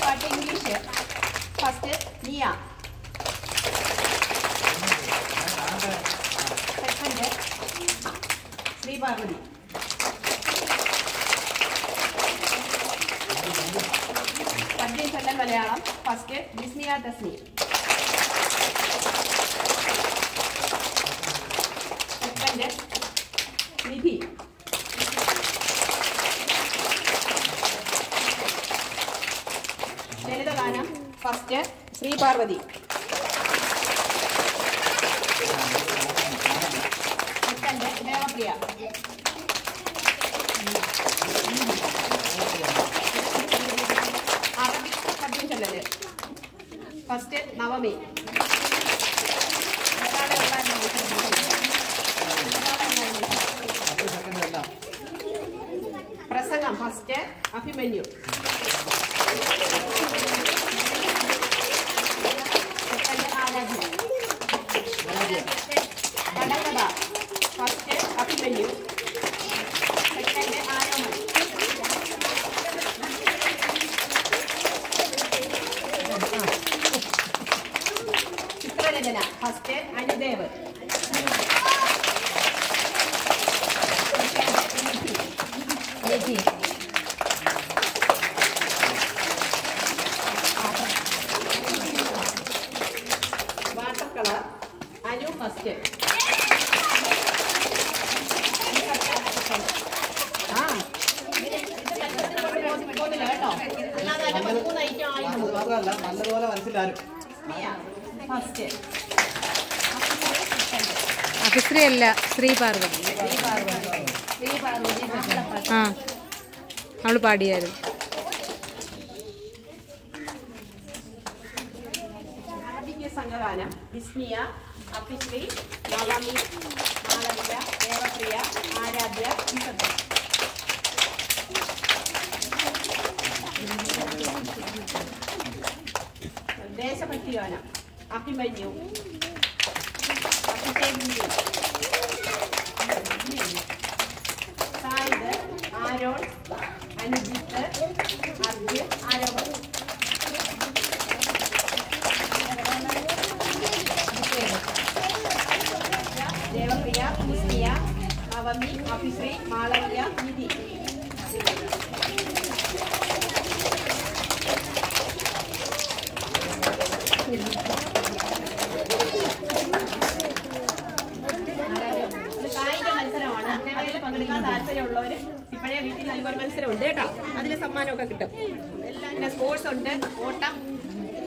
പാട്ട് English first Niya second Sri Parvathi പദ്യം ചൊല്ലൻ മലയാളം ഫസ്റ്റ് വിസ്മിയ തസ്നി സെക്കൻഡ് നിധി ലളിതഗാനം first Sri Parvathi second Devapriya Arabic പദ്യം ചൊല്ലല് ഫസ്റ്റ് നവമി ഏതാണ് ഉള്ള പ്രസംഗം ഫസ്റ്റ് അഭിമന്യു സെക്കൻഡ് ആരാധ്യ കടകഥ ഫസ്റ്റ് അഭിമന്യു സെക്കൻഡ് ആരോമൻ ചിത്രരചന first Anudev Nidhi water colour Anu first ആ പോകുന്നില്ല കേട്ടോ അല്ലാതെ അതിന്റെ പതിമൂന്ന് ഐറ്റം ആയി അത് മാത്രമല്ല നല്ലതുപോലെ മനസ്സിലാരും ഫസ്റ്റ് അഭിശ്രീ അല്ല ശ്രീ പാർവതി ശ്രീ പാർവതി ശ്രീ പാർവതി മംഗളപ്പാട്ട് ആ അവള് പാടിയായിരുന്നു അറബിക്ക് സംഘഗാനം വിസ്മിയ അഭിശ്രീ നവമി മാളവിക ദേവപ്രിയ ആരാധ്യ ഇസത്ത് ദേശഭക്തി ഗാനം അഭിമന്യു അഭിഷേക് സായിദ് ആരോൺ അനുജിത്ത് അർജുൻ ആരോപണം ദേവപ്രിയ മുസ്ലിയ നവമി അഭിശ്രീ മാളവിക നിധി ഇത് കായിക മത്സരമാണ് അതിൽ പങ്കെടുക്കാൻ താല്പര്യമുള്ളവർ ഇപ്പോഴേ വീട്ടിൽ നല്ലൊരു മത്സരം ഉണ്ട് കേട്ടോ അതിന് സമ്മാനമൊക്കെ കിട്ടും എല്ലാം സ്പോർട്സ് ഉണ്ട് ഓട്ടം